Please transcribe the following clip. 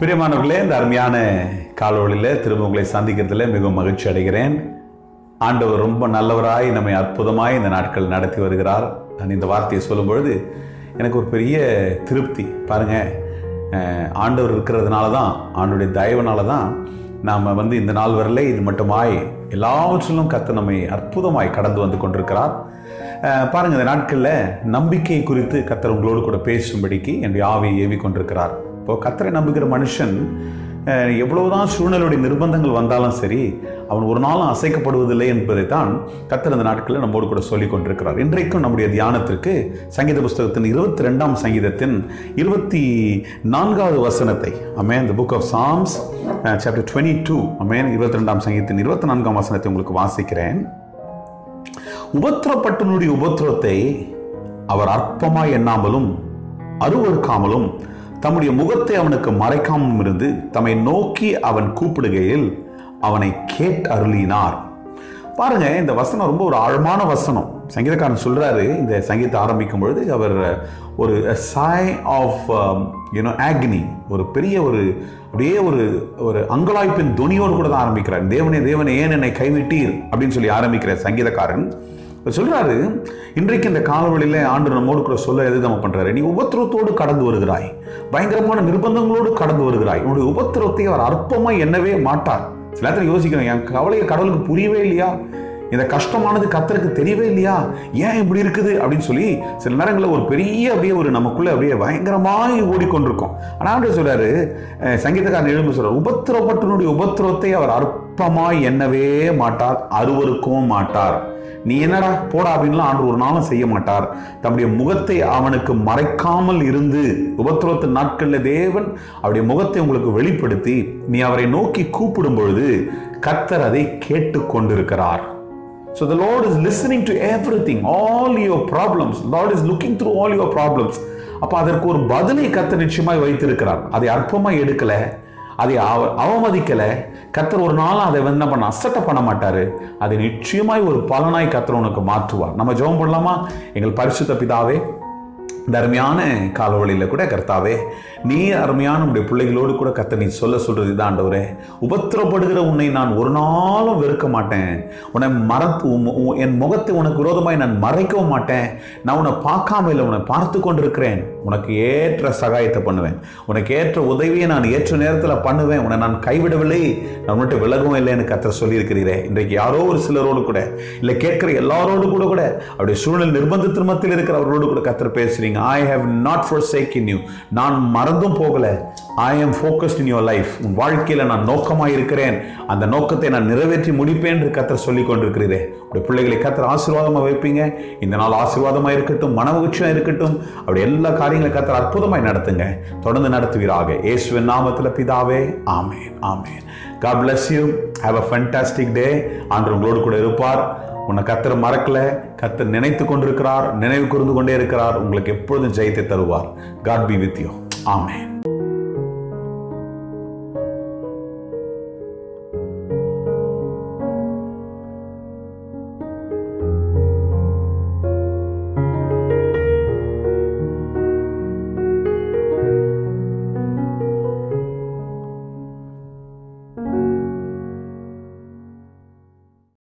பிரியமானவர்களே இந்த அருமையான காலவழியில் திரும்ப உங்களை சந்திக்கிறதுல மிகவும் மகிழ்ச்சி அடைகிறேன் ஆண்டவர் ரொம்ப நல்லவராய் நம்மை அற்புதமாய் இந்த நாட்கள் நடத்தி வருகிறார் நான் இந்த வார்த்தையை சொல்லும் பொழுது எனக்கு ஒரு பெரிய திருப்தி பாருங்க அஹ், ஆண்டவர் இருக்கிறதுனால தான் ஆண்டுடைய தயவுனால தான் நாம் வந்து இந்த நாள் வரல இது மட்டுமாய் எல்லாவற்றிலும் கத்து நம்மை அற்புதமாய் கடந்து வந்து கொண்டிருக்கிறார் அஹ், பாருங்க இந்த நாட்களில் நம்பிக்கை குறித்து கத்தர் உங்களோடு கூட பேசும்படிக்கு என்னுடைய ஆவியை ஏவி கொண்டிருக்கிறார் இப்போ கத்தரை நம்புகிற மனுஷன் அஹ், எவ்வளவுதான் சூழ்நிலையுடைய நிர்பந்தங்கள் வந்தாலும் சரி அவன் ஒரு நாளும் அசைக்கப்படுவதில்லை என்பதை தான் கத்தர் இந்த நாட்களில் நம்மோடு கூட சொல்லிக் கொண்டிருக்கிறார் இன்றைக்கும் நம்முடைய தியானத்திற்கு சங்கீத புஸ்தகத்தின் இருபத்தி ரெண்டாம் சங்கீதத்தின் இருபத்தி நான்காவது வசனத்தை amen the book of Psalms chapter twenty two amen இருபத்தி ரெண்டாம் சங்கீதத்தின் இருபத்தி நான்காம் வசனத்தை உங்களுக்கு வாசிக்கிறேன் உபத்திரப்பட்டனுடைய உபத்திரத்தை அவர் அற்பமாய் எண்ணாமலும் அருவறுக்காமலும் தம்முடைய முகத்தை அவனுக்கு மறைக்காமலும் இருந்து தம்மை நோக்கி அவன் கூப்பிடுகையில் அவனை கேட் அருளினார் பாருங்க இந்த வசனம் ரொம்ப ஒரு ஆழமான வசனம் சங்கீதக்காரன் சொல்றாரு இந்த சங்கீதத்தை ஆரம்பிக்கும் பொழுது அவர் ஒரு சாய் ஆஃப் யூனோ ஆக்னி ஒரு பெரிய ஒரு அப்படியே ஒரு ஒரு அங்கலாய்ப்பின் துணியோடு கூட தான் ஆரம்பிக்கிறார் தேவனே தேவனே ஏன் என்னை கைவிட்டீர் அப்படின்னு சொல்லி ஆரம்பிக்கிற சங்கீதக்காரன் அவர் சொல்றாரு இன்றைக்கு இந்த காலவெளியில ஆண்டு நம்மோடு கூட சொல்ல எது நம்ம பண்றாரு நீ உபத்திரத்தோடு கடந்து வருகிறாய் பயங்கரமான நிர்பந்தங்களோடு கடந்து வருகிறாய் உன்னுடைய உபத்திரத்தை அவர் அற்பமாய் எண்ணவே மாட்டார் சில நேரத்தில் யோசிக்கிறோம் என் கவலையை கடவுளுக்கு புரியவே இல்லையா இந்த கஷ்டமானது கத்தருக்கு தெரியவே இல்லையா ஏன் இப்படி இருக்குது அப்படின்னு சொல்லி சில நேரங்களில் ஒரு பெரிய அப்படியே ஒரு நமக்குள்ள அப்படியே பயங்கரமாய் ஓடிக்கொண்டிருக்கும் ஆனால் ஆண்டு சொல்றாரு அஹ், சங்கீதக்காரன் எழுந்து சொல்றாரு உபத்திரப்பட்டனுடைய உபத்திரத்தை அவர் அற்பமாய் எண்ணவே மாட்டார் அருவருக்கவும் மாட்டார் நீ என்னடா போடா அப்படின்லாம் ஆண்டு ஒரு நாளும் செய்ய மாட்டார் தம்முடைய முகத்தை அவனுக்கு மறைக்காமல் இருந்து உபத்திரத்து நாட்களில் தேவன் அவருடைய முகத்தை உங்களுக்கு வெளிப்படுத்தி நீ அவரை நோக்கி கூப்பிடும் பொழுது கத்தர் அதை கேட்டு கொண்டிருக்கிறார் So the Lord is listening to everything, all your problems. Lord is looking through all your problems. அப்ப அதற்கு ஒரு பதிலை கத்தர் நிச்சயமாய் வைத்திருக்கிறார் அதை அற்பமாய் எடுக்கல அதை அவ- அவமதிக்கல கத்தர் ஒரு நாள் அதை வந்து என்ன பண்ண அசட்டை பண்ண மாட்டாரு அதை நிச்சயமாய் ஒரு பலனாய் கத்தர் உனக்கு மாற்றுவார் நம்ம ஜெபம் பண்ணலாமா எங்கள் பரிசுத்த பிதாவே இந்த அருமையான காலவழியில் கூட கர்த்தாவே நீ அருமையான உடைய பிள்ளைகளோடு கூட கத்த நீ சொல்ல சொல்றது இதான் ஆண்டவரே உபத்திரப்படுகிற உன்னை நான் ஒரு நாளும் வெறுக்க மாட்டேன் உன்னை மறத்து உம்- உம் என் முகத்தை உனக்கு விரோதமாய் நான் மறைக்கவும் மாட்டேன் நான் உன்னை பார்க்காம இல்லை உன்னை பார்த்து கொண்டிருக்கிறேன் உனக்கு ஏற்ற சகாயத்தை பண்ணுவேன் உனக்கு ஏற்ற உதவியை நான் ஏற்ற நேரத்தில் பண்ணுவேன் உன்னை நான் கைவிடவில்லை நான் உன்னிட்ட விலகவும் இல்லைன்னு கத்த சொல்லியிருக்கிறீரே இன்றைக்கு யாரோ ஒரு சிலரோடு கூட இல்லை கேட்கிற எல்லாரோடு கூட கூட அவருடைய சூழ்நிலை நிர்பந்தத்தின் மத்தியில் இருக்கிற அவர்களோடு கூட கத்தர் பேசுறீங்க I have not for in you நான் மறந்தும் போகல ஐ am focused in your life உன் வாழ்க்கையில நான் நோக்கமாக இருக்கிறேன் அந்த நோக்கத்தை நான் நிறைவேற்றி முடிப்பேன் என்று கத்தர் சொல்லி கொண்டிருக்கிறீரே உடைய பிள்ளைகளை கத்தர் ஆசீர்வாதமாக வைப்பீங்க இந்த நாள் ஆசீர்வாதமாக இருக்கட்டும் மன மகிழ்ச்சியாக இருக்கட்டும் அப்படி எல்லா காரியங்களையும் கத்தர் அற்புதமாய் நடத்துங்க தொடர்ந்து நடத்துவீராக இயேசுவின் நாமத்தில் பிதாவே ஆமென் ஆமென் God bless you have a fantastic day ஆண்டு உங்களோடு கூட இருப்பார் உன்னை கத்தர் மறக்கல கத்தர் நினைத்து கொண்டிருக்கிறார் நினைவு கூர்ந்து கொண்டே இருக்கிறார் உங்களுக்கு எப்பொழுதும் ஜெயத்தை தருவார் God be with you amen